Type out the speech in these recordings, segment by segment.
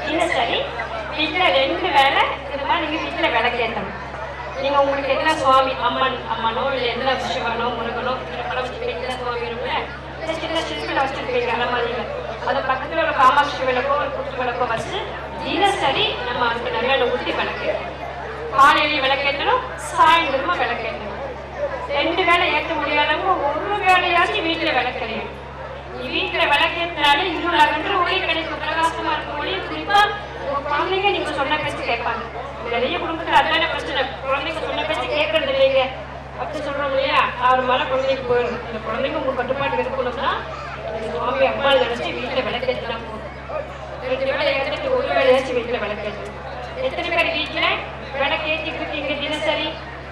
தினசரி வீட்டில் ரெண்டு வேளை இது மாதிரி நீங்கள் வீட்டில் விளக்கேற்றணும் நீங்கள் உங்களுக்கு என்ன சுவாமி அம்மன் அம்மனோ இல்லை என்ன சிவனோ முருகனோ இல்லை படம் வச்சு வீட்டில் சுவாமி இருக்குல்ல இல்லை சின்ன சிற்பில் வச்சுருப்பீங்க அந்த மாதிரிங்க அது பக்கத்தில் ஒரு காமாட்சி விளக்கோ ஒரு குத்து விளக்கோ வச்சு தினசரி நம்ம அதுக்கு நல்லெண்ணெய் ஊற்றி விளக்கேற்றணும் காலையிலேயே விளக்கேற்றணும் சாயந்தரமா விளக்கேற்றணும் ரெண்டு வேளை ஏற்ற முடியாதவங்க ஒரு வேலையாச்சும் வீட்டில் விளக்கறியும் நீ வீட்டில் விளக்கேற்றினாலே இன்னொரு அகன்ற ஒளி கிடைக்கும் பிரகாசமா இருக்கும் ஒளி குறிப்பா உங்க குழந்தைங்க நீங்க சொன்ன பேச்சு கேட்பாங்க நிறைய குடும்பத்துல அதான பிரச்சனை குழந்தைங்க சொன்ன பேச்சு கேட்கறது இல்லைங்க அப்படி சொல்றோம் இல்லையா அவர் மேல குழந்தைக்கு போயிடும் இந்த குழந்தைங்க உங்க கட்டுப்பாட்டு இருக்கணும்னா இந்த சுவாமி அம்மா நினைச்சு வீட்டில் விளக்கேற்றினா போதும் ரெண்டு வேளை ஏற்றிட்டு ஒரு வேலையாச்சும் வீட்டில் விளக்கேற்றணும் எத்தனை பேர் வீட்டில் விளக்கேற்றிட்டு இருக்கீங்க தினசரி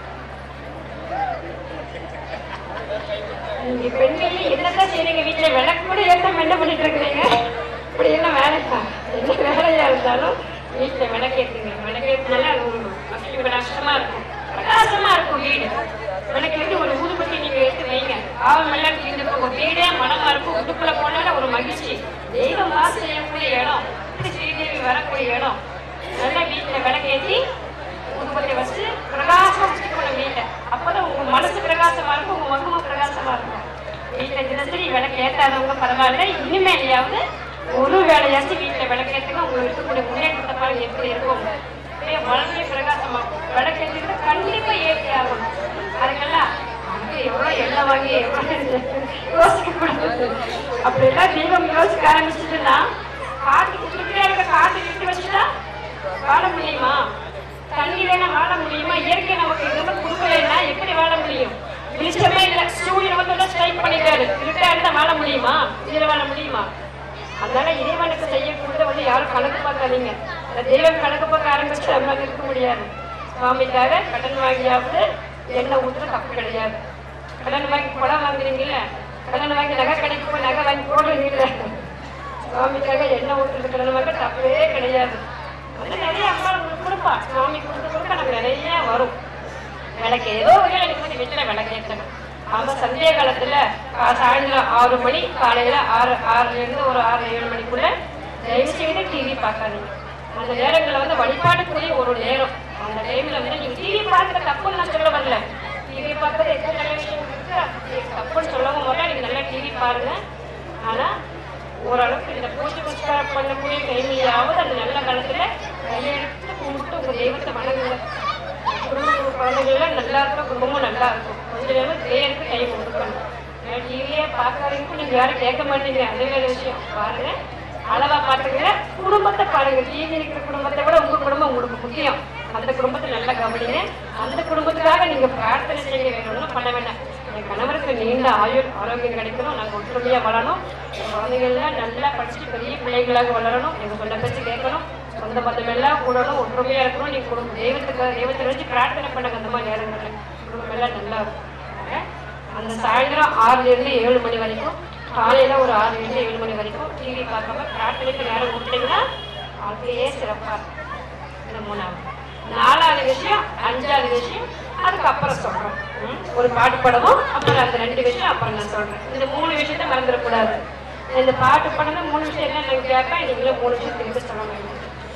நீங்க பெண்கள் என்னதான் செய்றீங்க வீட்டுல விளக்கு கூட ஏற்றாம என்ன பண்ணிட்டு இருக்கிறீங்க இப்படி என்ன வேலைக்கா என்ன வேலையா இருந்தாலும் வீட்டுல விளக்கேற்றுங்க விளக்கேற்றினால அது ஒரு லட்சுமி கடாட்சமா இருக்கும் பிரகாசமா இருக்கும் வீடு விளக்கேற்றி ஒரு ஊதுபத்தி நீங்க எடுத்து வைங்க ஆவம் எல்லாம் தீர்ந்து உங்க வீடே மனமா இருக்கும் உடுப்புல போனால ஒரு மகிழ்ச்சி தெய்வம் வாசம் செய்யக்கூடிய இடம் இப்படி ஸ்ரீதேவி வரக்கூடிய இடம் நல்லா வீட்டுல விளக்கேற்றி குடும்பத்தை வச்சு பிரகாசமா வச்சுக்கணும் வீட்டை அப்பதான் உங்க மனசு பிரகாசமா இருக்கும் உங்க முகமும் பிரகாசமா இருக்கும் வீட்டுல தினசரி விளக்கு ஏத்தாதவங்க பரவாயில்ல இனிமேலையாவது ஒரு வேலையாச்சும் வீட்டுல விளக்கேற்றுங்க உங்களுக்கு இருக்கக்கூடிய முன்னேற்றத்தை பாருங்க எப்படி இருக்கும் அப்படியே மனமே பிரகாசமாகும் விளக்கேற்றுக்கிட்ட கண்டிப்பா ஏற்றி ஆகணும் அதுக்கெல்லாம் அங்க எவ்வளவு எண்ணெய் வாங்கி எவ்வளவு யோசிக்க கூடாது அப்படியெல்லாம் தீபம் யோசிக்க ஆரம்பிச்சுட்டுன்னா காட்டு குடுத்துட்டே இருக்க காட்டு விட்டு வச்சுட்டா வாழ முடியுமா தண்ணி வேணா வாழ முடியுமா இயற்கை நமக்கு இதெல்லாம் கொடுக்கலைன்னா எப்படி வாழ முடியும் வெளிச்சமே இல்லை சூரியன் வந்து ஸ்ட்ரைக் பண்ணிட்டாரு இருட்டா இருந்தா வாழ முடியுமா இதுல வாழ முடியுமா அதனால இறைவனுக்கு செய்யக்கூடியதை வந்து யாரும் கணக்கு பார்க்காதீங்க இந்த தெய்வம் கணக்கு பார்க்க ஆரம்பிச்சு நம்மளால இருக்க முடியாது சுவாமிக்காக கடன் வாங்கியாவது எண்ணெய் ஊத்துற தப்பு கிடையாது கடன் வாங்கி பழம் வாங்குறீங்கல்ல கடன் வாங்கி நகை கடைக்கு போய் நகை வாங்கி போடுறீங்கல்ல சுவாமிக்காக எண்ணெய் ஊற்றுறது கடன் வாங்க தப்பே கிடையாது அது நிறைய அம்மா உங்களுக்கு கொடுப்பா சுவாமி கொடுத்து கொடுக்க நமக்கு நிறைய வரும் விளக்கு ஏதோ ஒரு எனக்கு வந்து வீட்டில் விளக்கு ஏற்றணும் ஆமா சந்தியா காலத்துல கா- சாயந்தரம் ஆறு மணி காலையில ஆறு ஆறுல இருந்து ஒரு ஆறு ஏழு மணிக்குள்ள தயவு செய்து டிவி பார்க்காதீங்க அந்த நேரங்களில் வந்து வழிபாட்டுக்குரிய ஒரு நேரம் அந்த டைம்ல வந்து நீங்க டிவி பார்க்குற தப்புன்னு நான் சொல்ல வரல டிவி பார்க்கறது எத்தனை நல்ல விஷயம் இருக்கு அது தப்புன்னு சொல்லவும் போல நீங்க நல்லா டிவி பாருங்க ஆனா ஓரளவுக்கு இந்த பூஜை புஷ்காரம் பண்ணக்கூடிய கைமையாவது அந்த நல்ல காலத்துல கையெழுத்து கும்பிட்டு உங்க தெய்வத்தை வணங்குங்க குடும்ப குழந்தைகள்லாம் நல்லா இருக்கும் குடும்பமும் நல்லா இருக்கும் கொஞ்ச நேரம் தேருக்கு டைம் கொடுக்கணும் டிவியே பார்க்காதீங்க நீங்க யாரும் கேட்க மாட்டீங்க அது வேற விஷயம் பாருங்க அளவா பாத்துக்கிற குடும்பத்தை பாருங்க டிவி இருக்கிற குடும்பத்தை விட உங்க குடும்பம் உங்களுக்கு முக்கியம் அந்த குடும்பத்தை நல்லா கவனிங்க அந்த குடும்பத்துக்காக நீங்க பிரார்த்தனை செய்ய வேணும்னு பண்ண வேண்டாம் என் கணவருக்கு நீண்ட ஆயுள் ஆரோக்கியம் கிடைக்கணும் நாங்கள் ஒற்றுமையாக வளரணும் என் குழந்தைகள்லாம் நல்லா படிச்சு பெரிய பிள்ளைகளாக வளரணும் எங்கள் சொல்ல பேச்சு கேட்கணும் சொந்த பந்தம் எல்லாம் கூடணும் ஒற்றுமையாக இருக்கணும் நீங்கள் குடும்பம் தெய்வத்துக்கு தெய்வத்தை வச்சு பிரார்த்தனை பண்ணுங்க அந்த மாதிரி நேரங்களில் குடும்பம் எல்லாம் நல்லா இருக்கும் அந்த சாயந்தரம் ஆறுல இருந்து ஏழு மணி வரைக்கும் காலையில ஒரு ஆறுல இருந்து ஏழு மணி வரைக்கும் டிவி பார்க்காம பிரார்த்தனைக்கு நேரம் கொடுத்தீங்கன்னா வாழ்க்கையே சிறப்பா இருக்கும் இந்த மூணாவது நாலாவது விஷயம் அஞ்சாவது விஷயம் அதுக்கப்புறம் சொல்றேன் ம்? ஒரு பாட்டு படமும் அப்புறம் அந்த ரெண்டு விஷயம் அப்புறம் நான் சொல்றேன் இந்த மூணு விஷயத்த மறந்துடக்கூடாது இந்த பாட்டு படம் மூணு விஷயம் என்ன நான் கேட்பேன் நீங்களும் மூணு விஷயம் திருப்பி சொல்ல வேண்டும்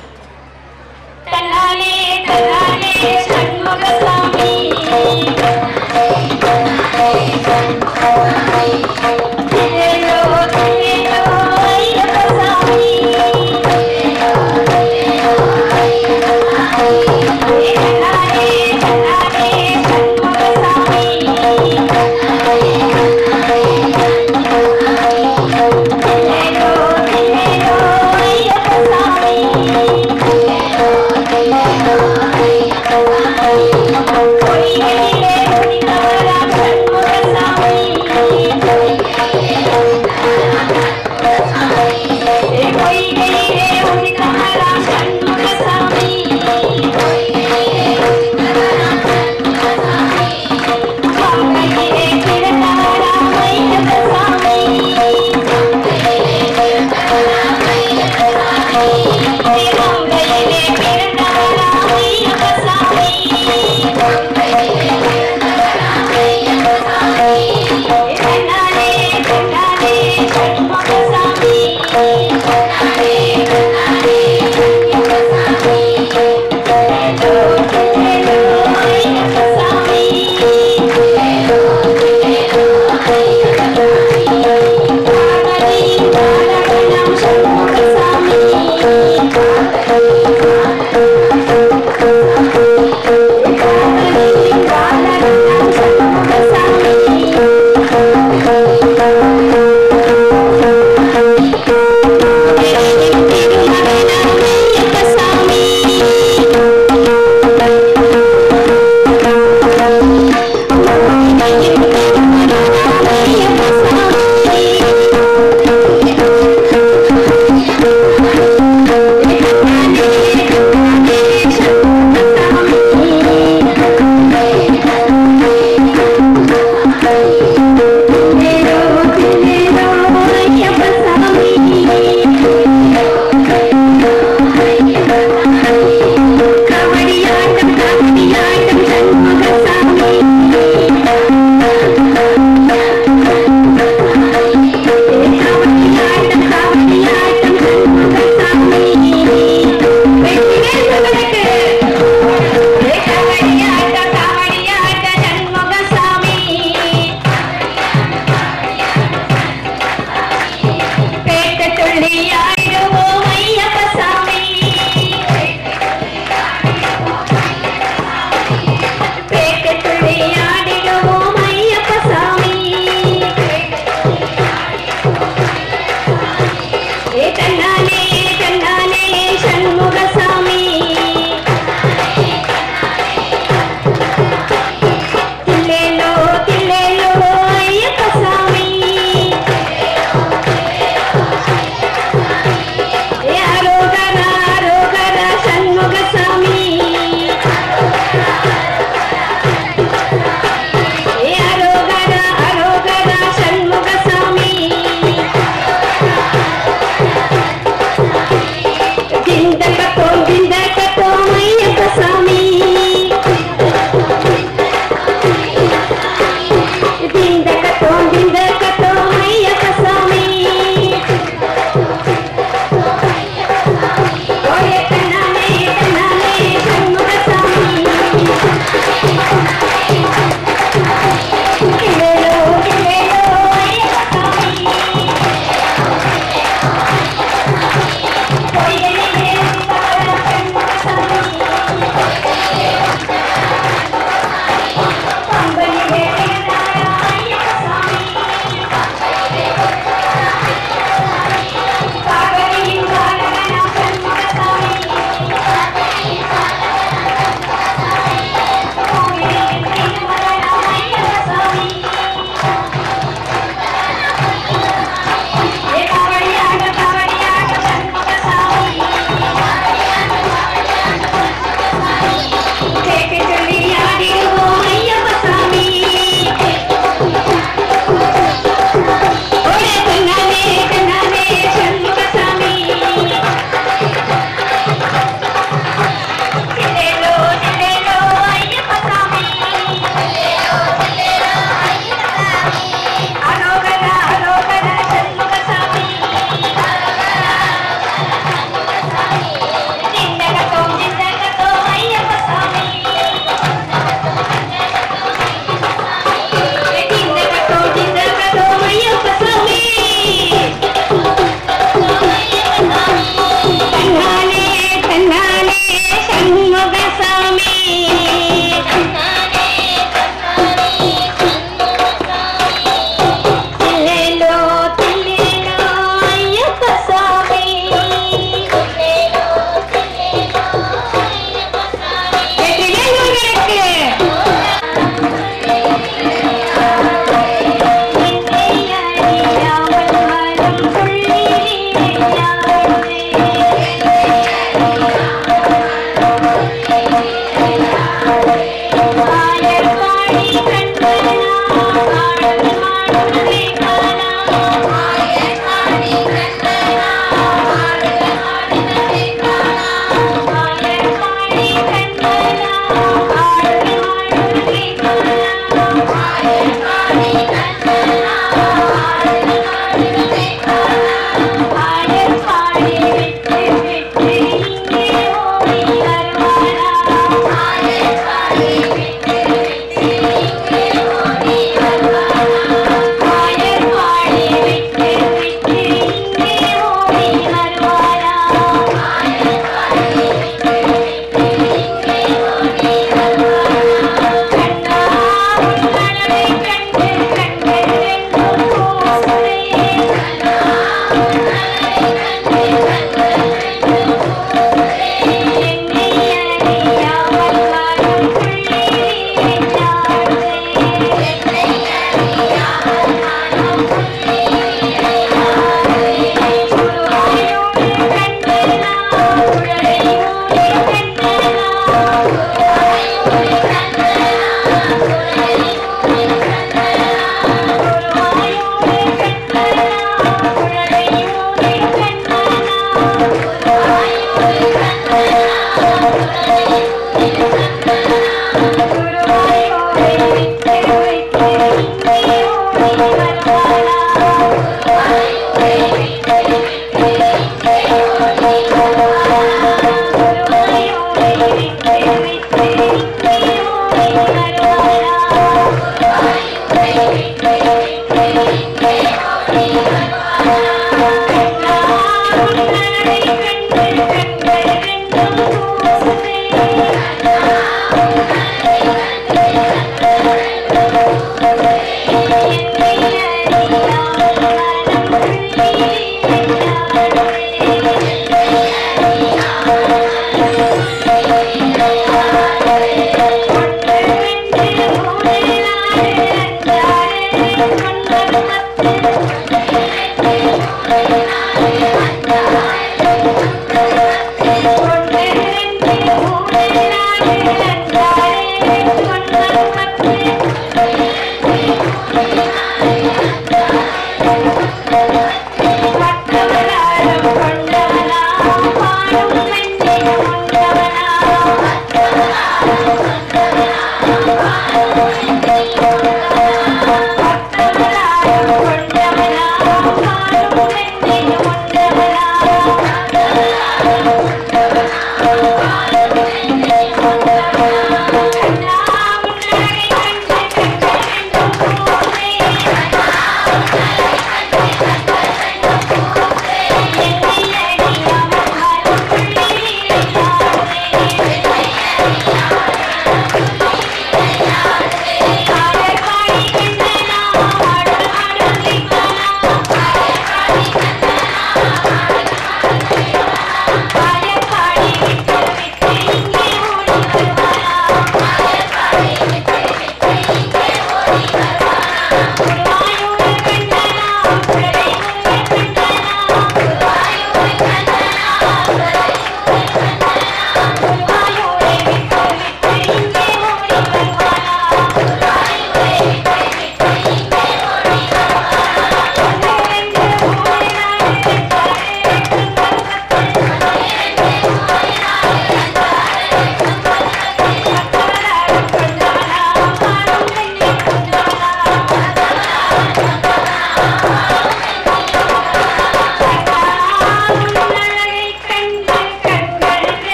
தன்னாலே தன்னாலே சண்முகசாமி திரளோ திரளோ ஐயப்பசாமி தன்னாலே தன்னாலே சண்முகசாமி திரளோ திரளோ ஐயப்பசாமி பொய்களிலே முடிந்தவராம் சண்முகசாமி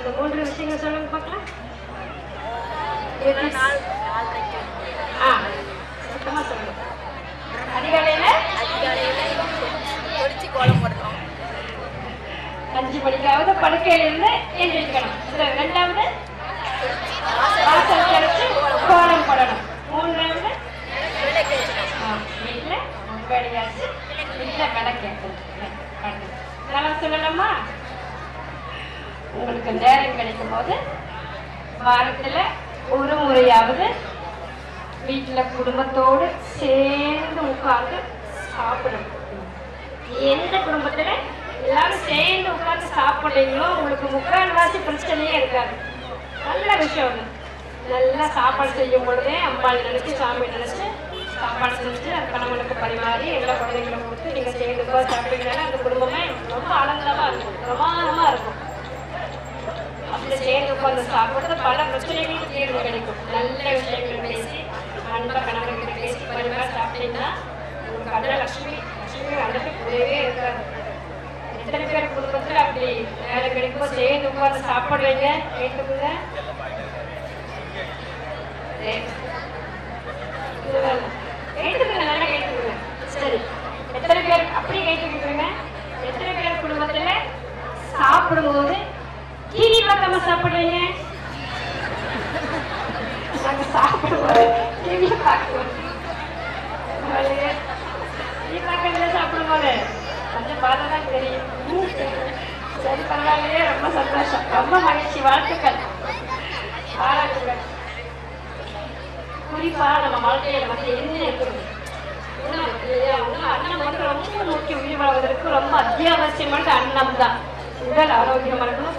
அந்த மூன்று விஷயங்கள் சொல்லுங்க பார்க்கலாம் நாள் நாலரைக்கு ஆ சுத்தமா சொல்லுங்க அதிகாலையில அதிகாலையில் பொடிச்சு கோலம் போடணும் அஞ்சு மணிக்காவது படுக்கையில இருந்து எந்திரிக்கணும் சரி, ரெண்டாவது வாசல் தெளிச்சு கோலம் போடணும் மூன்றாவது விளக்கு வச்சுக்கணும் ஆ, வீட்டுல முங்கடியாச்சு வீட்டுல விளக்கேற்றணும் நல்லா சொல்லலாமா உங்களுக்கு நேரம் கிடைக்கும் போது வாரத்துல ஒரு முறையாவது வீட்டுல குடும்பத்தோடு சேர்ந்து உட்கார்ந்து சாப்பிடணும் எந்த குடும்பத்துல எல்லாரும் சேர்ந்து உட்கார்ந்து சாப்பிடுறீங்களோ உங்களுக்கு முக்கால்வாசி பிரச்சனையே இருக்காது நல்ல விஷயம் அது நல்லா சாப்பாடு செய்யும் பொழுதே அம்பாள் நினைச்சு சாமி நினைச்சு சாப்பாடு செஞ்சு அது கணவனுக்கு பரிமாறி எல்லா குழந்தைங்களும் கொடுத்து நீங்க சேர்ந்து உட்கார்ந்து சாப்பிட்டீங்கன்னா அந்த குடும்பமே ரொம்ப ஆனந்தமா இருக்கும் பிரமாதமா இருக்கும் அப்படி சேர்ந்து உட்கார்ந்து சாப்பிடுறது பல பிரச்சனைகளுக்கு தீர்வு கிடைக்கும் நல்ல விஷயங்கள் பேசி அன்பா கணவன்கிட்ட பேசி பரிமாறி சாப்பிட்டீங்கன்னா உங்களுக்கு கடல லட்சுமி லட்சுமி அனுப்பி கூடவே இருக்காது எத்தனை பேர் குடும்பத்துல அப்படி வேலை கிடைக்கும் சேர்ந்து உட்கார்ந்து சாப்பிடுறீங்க கேட்டுக்குங்க சரி. கேட்டுக்குங்க நல்லா கேட்டுக்குங்க சரி எத்தனை பேர் அப்படி கேட்டுக்கிட்டுருங்க எத்தனை பேர் குடும்பத்துல சாப்பிடும்போது டிவி பார்க்காம சாப்பிடுறீங்க நாங்க சாப்பிடும்போது டிவி பார்க்குவோம் டிவி பார்க்கறதுல சாப்பிடும்போது கொஞ்சம் பார்த்தா தான் தெரியும் சரி பரவாயில்லையே ரொம்ப சந்தோஷம் ரொம்ப மகிழ்ச்சி வாழ்த்துக்கள் பாராட்டுகள் குறிப்பா நம்ம வாழ்க்கையில வந்து என்ன இருக்குது உணவு இல்லையா? உணவு அன்னம் வந்து ரொம்ப முக்கியம் உயிர் வாழ்வதற்கு ரொம்ப அத்தியாவசியமானது அன்னம் தான் உடல் ஆரோக்கியமா இருக்கணும்